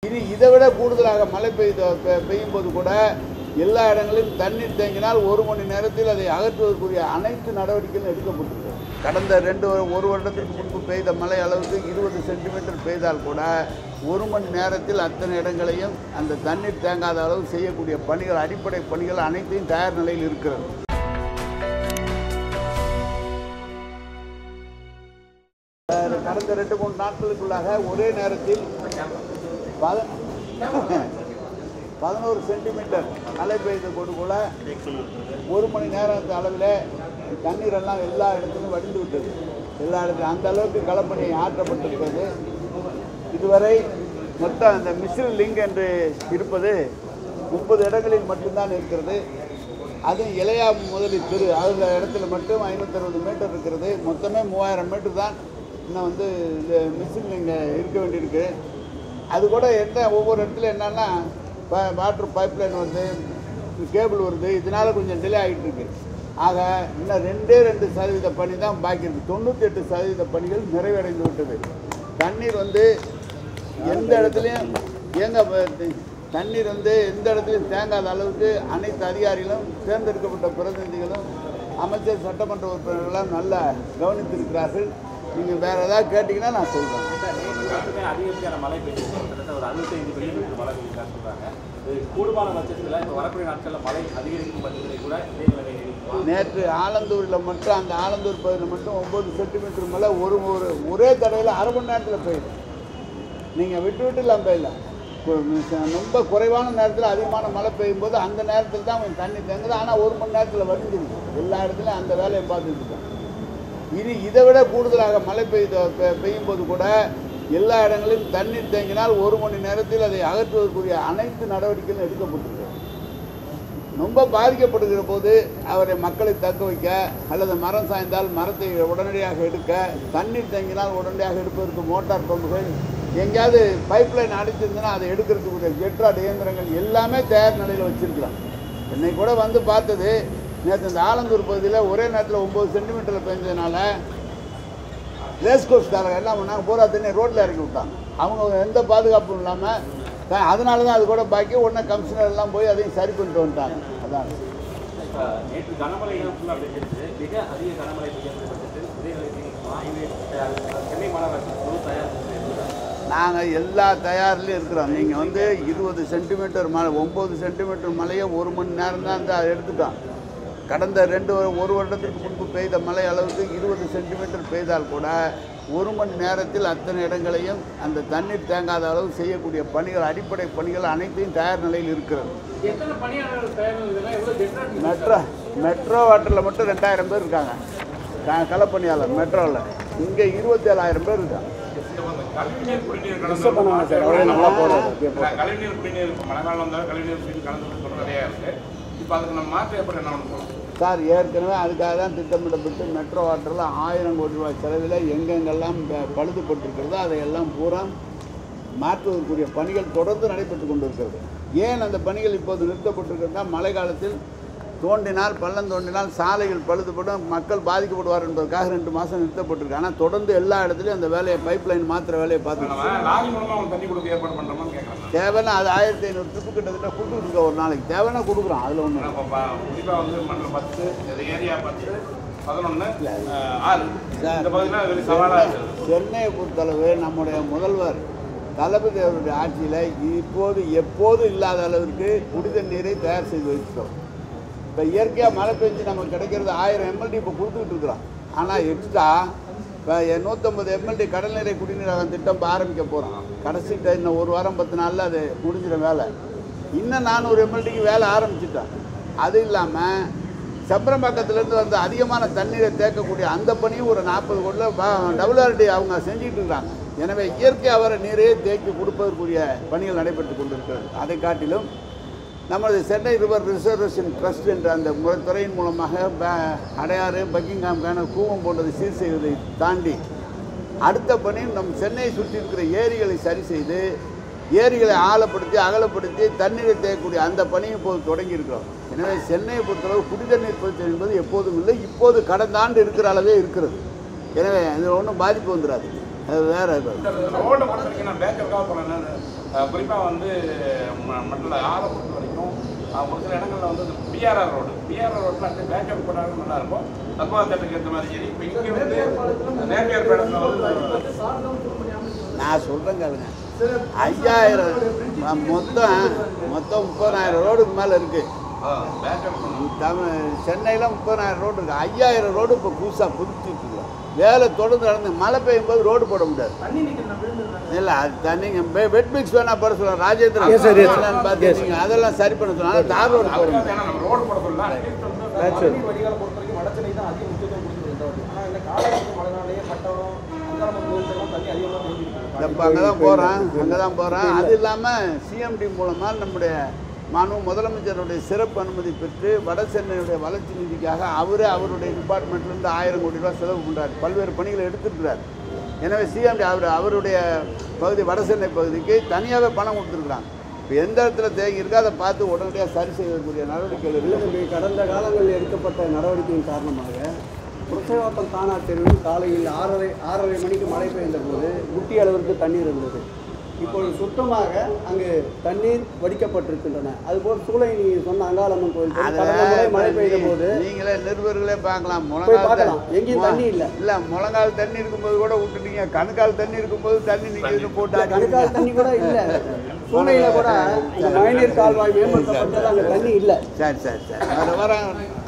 இனி இதை விட கூடுதலாக மழை பெய்த பெ- பெய்யும் போது கூட எல்லா இடங்களிலும் தண்ணீர் தேங்கினால் ஒரு மணி நேரத்தில் அதை அகற்றுவதற்குரிய அனைத்து நடவடிக்கைகளும் எடுக்கப்பட்டிருக்கு கடந்த ரெண்டு வரு- ஒரு வருடத்திற்கு முன்பு பெய்த மழை அளவுக்கு இருபது சென்டிமீட்டர் பெய்தால் கூட ஒரு மணி நேரத்தில் அத்தனை இடங்களையும் அந்த தண்ணீர் தேங்காத அளவு செய்யக்கூடிய பணிகள் அடிப்படை பணிகள் அனைத்தையும் தயார் நிலையில் இருக்கிறது அஹ் கடந்த ரெண்டு மூணு நாட்களுக்குள்ளாக ஒரே நேரத்தில் பத- பதினோரு சென்டிமீட்டர் மழை பெய்த போது கூட ஒரு மணி நேரத்து அளவில் தண்ணீர் எல்லாம் எல்லா இடத்துலையும் வடிந்து விட்டது எல்லா இடத்துலையும் அந்த அளவுக்கு களப்பணி ஆற்றப்பட்டிருக்கிறது இதுவரை மொத்தம் அந்த மிஸ்ரு லிங்க் என்று இருப்பது முப்பது இடங்களில் மட்டும்தான் இருக்கிறது அதுவும் இளையா முதலில் திரு அந்த இடத்துல மட்டும் ஐநூற்றறுபது மீட்டர் இருக்கிறது மொத்தமே மூவாயிரம் மீட்டர் தான் இன்னும் வந்து இந்த மிஷின் இங்கே இருக்க வேண்டியிருக்கு அது கூட என்ன ஒவ்வொரு இடத்துல என்னன்னா வாட்டர் பைப் லைன் வருது கேபிள் வருது இதனால கொஞ்சம் டிலே ஆகிட்டு இருக்கு ஆக இன்னும் ரெண்டே ரெண்டு சதவீத பணி தான் பாக்கி இருக்கு தொண்ணூற்றி எட்டு சதவீத பணிகள் நிறைவடைந்து விட்டது தண்ணீர் வந்து எந்த இடத்துலையும் ஏங்க ப- தண்ணீர் வந்து எந்த இடத்துலையும் தேங்காத அளவுக்கு அனைத்து அதிகாரிகளும் தேர்ந்தெடுக்கப்பட்ட பிரதிநிதிகளும் அமைச்சர் சட்டமன்ற உறுப்பினர்கள்லாம் நல்லா கவனித்திருக்கிறார்கள் நீங்கள் வேறு ஏதாவது கேட்டிங்கன்னா நான் சொல்கிறேன் எல்லாத்துக்குமே அதிகப்படியான மழை பெய்யுது கிட்டத்தட்ட ஒரு அறுபத்தைந்து மில்லிமீட்டர் மழை பெய்யுதா சொல்றாங்க இது கூடுமான பட்சத்தில் இப்போ வரக்கூடிய நாட்களில் மழை அதிகரிக்கும் பட்சத்தில் கூட இதே நிலைமை நீடிக்குமா? நேற்று ஆலந்தூரில் மட்டும் அந்த ஆலந்தூர் பகுதியில் மட்டும் ஒம்பது சென்டிமீட்டர் மேலே ஒரு ஒரு ஒரே தடவையில் அரை மணி நேரத்தில் பெய்யுது நீங்கள் விட்டு விட்டுலாம் பெய்யல கு- மிச- ரொம்ப குறைவான நேரத்தில் அதிகமான மழை பெய்யும் போது அந்த நேரத்தில் தான் கொஞ்சம் தண்ணி தேங்குது ஆனால் ஒரு மணி நேரத்தில் வடிஞ்சிருக்கு எல்லா இடத்துலையும் அந்த வேலையை பார்த்துட்டு இருக்கோம் இனி இதை விட கூடுதலாக மழை பெய்த பெ- பெய்யும் போது கூட எல்லா இடங்களிலும் தண்ணீர் தேங்கினால் ஒரு மணி நேரத்தில் அதை அகற்றுவதற்குரிய அனைத்து நடவடிக்கைகளும் எடுக்கப்பட்டிருக்கு ரொம்ப பாதிக்கப்படுகிற போது அவரை மக்களை தக்க வைக்க அல்லது மரம் சாய்ந்தால் மரத்தை உடனடியாக எடுக்க தண்ணீர் தேங்கினால் உடனடியாக எடுப்பதற்கு மோட்டார் பம்புகள் எங்கேயாவது பைப் லைன் அடிச்சிருந்ததுன்னா அதை எடுக்கிறதுக்குரிய ஜெட்ராட் இயந்திரங்கள் எல்லாமே தயார் நிலையில் வச்சிருக்கலாம் என்னை கூட வந்து பார்த்தது நேற்று இந்த ஆலந்தூர் பகுதியில் ஒரே நேரத்தில் ஒம்பது சென்டிமீட்டரில் பெஞ்சதுனால ரேஸ் கோர்ஸ்காரங்க என்ன பண்ணாங்க பூரா தண்ணி ரோட்டில் இறக்கி விட்டாங்க அவங்க எந்த பாதுகாப்பும் இல்லாமல் அதனால தான் அது கூட பாக்கி உடனே கமிஷனர் எல்லாம் போய் அதையும் சரி பண்ணிட்டு வந்துட்டாங்க அதான் இப்ப நேற்று கனமழை ஃபுல்லாக பெய்ஞ்சிருச்சு மிக அதிக கனமழை பெய்யக்கூடிய பட்சத்தில் இதே நிலை நீடிக்குமா இது அஹ், சென்னை மாநகராட்சி குழு தயார் செய்திருக்கிறார். நாங்கள் எல்லா தயாரிலையும் இருக்கிறோம் நீங்கள் வந்து இருபது சென்டிமீட்டர் மழை ஒம்பது சென்டிமீட்டர் மழையை ஒரு மணி நேரம் தான் வந்து அதை எடுத்துட்டோம் கடந்த ரெண்டு வரு- ஒரு வருடத்திற்கு முன்பு பெய்த மழை அளவுக்கு இருபது சென்டிமீட்டர் பெய்தால் கூட ஒரு மணி நேரத்தில் அத்தனை இடங்களையும் அந்த தண்ணீர் தேங்காத அளவு செய்யக்கூடிய பணிகள் அடிப்படை பணிகள் அனைத்தையும் தயார் நிலையில் இருக்கிறது எத்தனை பணியாளர்கள் தேவை இதெல்லாம் எவ்வளோ ஜெட்ராட் மெட்ரோ மெட்ரோ வாட்டரில் மட்டும் ரெண்டாயிரம் பேர் இருக்காங்க க- களப்பணியாளர் மெட்ரோவில் இங்கே இருபத்தேழாயிரம் பேர் இருக்காங்க கழிவுநீர் குடிநீர் Disturb பண்ண வேணாம் சார். அவ்வளோ நல்லா போடுறது. அப்படியே போடுறது. கலந்து கழிவுநீர் குடிநீர் இப்போ மழை காலம் வந்தாலும் கழிவுநீர் குடிநீர் கலந்து சொல்ல நிறையா இருக்கு இப்போ அதுக்கு நம்ம மாற்று எப்படி என்ன பண்ண போகிறோம் சார் ஏற்கனவே அதுக்காக தான் திட்டமிடப்பட்டு மெட்ரோ வாட்டரில் ஆயிரம் கோடி ரூபாய் செலவில் எங்கெங்கெல்லாம் ப- பழுதுபட்டிருக்கிறதோ அதையெல்லாம் பூரா மாற்றுவதற்குரிய பணிகள் தொடர்ந்து நடைபெற்று கொண்டிருக்கிறது ஏன் அந்த பணிகள் இப்போது நிறுத்தப்பட்டிருக்கிறதா மழை காலத்தில் தோண்டினால் பள்ளம் தோண்டினால் சாலைகள் பழுதுபடும் மக்கள் பாதிக்கப்படுவார் என்பதற்காக ரெண்டு மாதம் நிறுத்தப்பட்டிருக்கு ஆனால் தொடர்ந்து எல்லா இடத்துலையும் அந்த வேலையை பைப் லைன் மாற்றுற வேலையை பார்த்துட்டு நம்ம லாரி மூலமாக அவங்க தண்ணி கொடுக்க ஏற்பாடு பண்ணுறோமான்னு கேட்குறேன் தேவைன்னா அது ஆயிரத்தி ஐநூறு ட்ரிப்பு கிட்டத்தட்ட கொடுத்துட்டு இருக்கோம் ஒரு நாளைக்கு தேவைன்னா கொடுக்குறோம் அதில் ஒன்று இப்போ குறிப்பாக வந்து மண்டலம் பத்து இது ஏரியா பத்து பதினொன்று ஆறு சார். இந்த பகுதியில் வெறும் சவாலாக இருக்குது சென்னையை பொறுத்தளவு நம்முடைய முதல்வர் தளபதி அவருடைய ஆட்சியில் இப்போது எப்போது இல்லாத அளவிற்கு குடித நீரை தயார் செய்து வைக்கிறோம் இப்போ இயற்கையாக மழை பெஞ்சு நமக்கு கிடைக்கிறது ஆயிரம் எம்எல்டி இப்போ கொடுத்துக்கிட்டு இருக்கிறோம் ஆனால் எக்ஸ்ட்ரா இப்போ நூற்றம்பது எம்எல்டி கடல் நீரை குடிநீரகம் திட்டம் இப்போ ஆரம்பிக்க போகிறோம் கடைசி ட- இன்னும் ஒரு வாரம் பத்து நாளில் அது முடிஞ்சிடும் வேலை இன்னும் நானூறு எம்எல்டிக்கு வேலை ஆரம்பிச்சிட்டோம் அது இல்லாமல் செம்பரம்பாக்கத்துலேருந்து வந்து அதிகமான தண்ணீரை தேக்கக்கூடிய அந்த பணியும் ஒரு நாற்பது கோடியில் டபிள்யூஆர்டி அவங்க செஞ்சுட்டு இருக்காங்க எனவே இயற்கை அவர நீரையே தேக்கி கொடுப்பதற்குரிய பணிகள் நடைபெற்று கொண்டிருக்கிறது அதை காட்டிலும் நமது சென்னை ரிவர் ரிசர்வேஷன் ட்ரஸ்ட் என்ற அந்த முறை துறையின் மூலமாக ப- அடையாறு பக்கிங்காம் கேனல் கூவம் போன்றதை சீர் செய்வதை தாண்டி அடுத்த பணி நம் சென்னையை சுற்றி இருக்கிற ஏரிகளை சரி செய்து ஏரிகளை ஆழப்படுத்தி அகலப்படுத்தி தண்ணீரை தேக்கக்கூடிய அந்த பணியும் இப்போது தொடங்கி இருக்கிறோம் எனவே சென்னையை பொறுத்தளவு குடிதண்ணீர் பிரச்சனை என்பது எப்போதும் இல்லை இப்போது கடந்த ஆண்டு இருக்கிற அளவே இருக்கிறது எனவே இதில் ஒன்றும் பாதிப்பு வந்துடாது அது வேற இது. ரோட்டை பொறுத்த வரைக்கும் நான் பேக்கருக்காக போனேன் குறிப்பாக வந்து ம- மட்டில் ஆறை பொறுத்த வரைக்கும் அஹ், ஒரு சில இடங்களில் வந்து பிஆர்ஆர் ரோடு பிஆர்ஆர் ரோட்டில் அப்படியே பேக்கப் போட்டாலும் நல்லா இருக்கும் தத்மா தேட்டருக்கு ஏற்ற மாதிரி சரி இப்போ இங்கே வந்து நேப்பியர் பேடத்தில் வந்து நான் சொல்கிறேன் கேளுங்க ஐயாயிரம் ம- மொத்தம் மொத்தம் முப்பதாயிரம் ரோடுக்கு மேலே இருக்குது பேக்கப் தமிழ் சென்னையில் முப்பதாயிரம் ரோடு இருக்குது ஐயாயிரம் ரோடு இப்போ புதுசாக புதுப்பிச்சுட்டு இருக்கோம் வேலை தொடர்ந்து நடந்து மழை பெய்யும் போது ரோடு போட முடியாது இல்லை அது தண்ணிங்க வெட் மிக்ஸ் வேணா போட சொல்லலாம் Rajendran Yes, sir, yes, sir. என்னன்னு பார்த்து நீங்க அதெல்லாம் சரி பண்ண சொல்லலாம் தார் ரோடு போட அதுக்காக முடியாது ஏன்னா நம்ம ரோடு போட சொல்லலாம் அட்லீஸ்ட் வந்து மழைநீர் வடிகாலை பொறுத்த வரைக்கும் வடச்சென்னை தான் அதிக முக்கியத்துவம் கொடுக்குது இந்த வாட்டி ஆனால் இந்த காலகட்ட மழைனாலேயே பட்டணம் அங்காளம்மன் கோயிலுக்கெல்லாம் தண்ணி அதிகமாக தேங்கிருக்கு இப்போ அங்கே தான் போகிறேன் அங்கே தான் போகிறேன் அது இல்லாமல் சிஎம்டி மூலமாக நம்முடைய மாண்பு முதலமைச்சருடைய சிறப்பு அனுமதி பெற்று வட சென்னையுடைய வளர்ச்சி நிதிக்காக அவரே அவருடைய டிபார்ட்மெண்ட்லேருந்து ஆயிரம் கோடி ரூபாய் செலவு பண்ணுறாரு பல்வேறு பணிகளை எடுத்துருக்கிறார் எனவே சிஎம்டி அவர் அவருடைய பகுதி வட சென்னை பகுதிக்கு தனியாகவே பணம் கொடுத்துருக்குறாங்க இப்போ எந்த இடத்துல தேங்கி இருக்கோ அதை பார்த்து உடனடியாக சரி செய்யக்கூடிய நடவடிக்கைகள் இல்லை இருக்குது தம்பி கடந்த காலங்களில் எடுக்கப்பட்ட நடவடிக்கையின் காரணமாக புரட்சவாக்கம் தானா தெருவில் காலையில் ஆறரை ஆறரை மணிக்கு மழை பெய்த போது முட்டி அளவிற்கு தண்ணீர் இருந்தது இப்பொழுது சுத்தமாக அங்கு தண்ணீர் வடிக்கப்பட்டிருக்கின்றன அதுபோல் சூளை நீ சொன்ன அங்காளம்மன் கோயில் தெரு, கடந்த முறை மழை பெய்த போது நீங்களே நிருபர்களே பார்க்கலாம் போய் முழங்கால் பார்க்கலாம். தண்ணி- எங்கேயும் தண்ணி இல்ல. இல்ல முழங்கால் தண்ணி இருக்கும்போது கூட விட்டுட்டீங்க கணுக்கால் தண்ணி இருக்கும்போது தண்ணி நிற்கிறது போட்டு கணுக்கால் தண்ணி கூட இல்லை சூளையில் கூட இந்த மழைநீர் கால்வாய் மேம்படுத்தப்பட்டது அங்கே தண்ணி இல்லை சரி சரி சரி வர வரேன்